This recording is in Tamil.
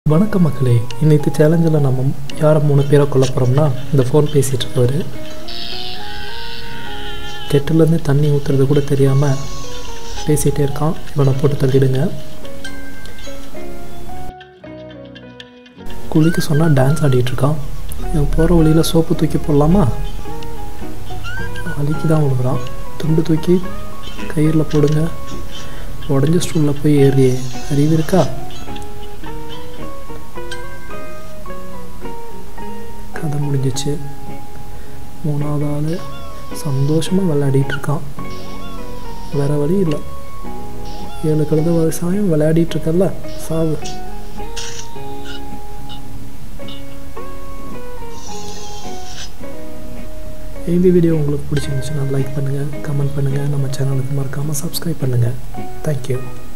வணக்கம் மக்களே இன்னைக்கு சேலஞ்சில் நம்ம யாரை மூணு பேரை கொல்ல போகிறோம்னா இந்த ஃபோன் பேசிகிட்டு இருக்கவர் கெட்டிலேருந்து தண்ணி ஊற்றுறது கூட தெரியாமல் பேசிகிட்டே இருக்கான் இவனை போட்டு தள்ளிடுங்க குளிக்க சொன்னால் டான்ஸ் ஆடிட்டு இருக்கான் இவன் போகிற வழியில் சோப்பு தூக்கி போடலாமா வலிக்கு தான் விழுகிறான் துண்டு தூக்கி கயிறில் போடுங்க உடஞ்ச ஸ்டூலில் போய் ஏறி அறிவு இருக்கா கதை முடிஞ்சிச்சு மூணாவது ஆள் சந்தோஷமாக விளையாடிட்டு இருக்கான் வேற வழி இல்லை ஏழு கழுத விவசாயம் விளையாடிட்டு இருக்கல்ல சாவு இந்த வீடியோ உங்களுக்கு பிடிச்சிருந்துச்சுன்னா லைக் பண்ணுங்கள் கமெண்ட் பண்ணுங்கள் நம்ம சேனலுக்கு மறக்காமல் சப்ஸ்கிரைப் பண்ணுங்கள் தேங்க்யூ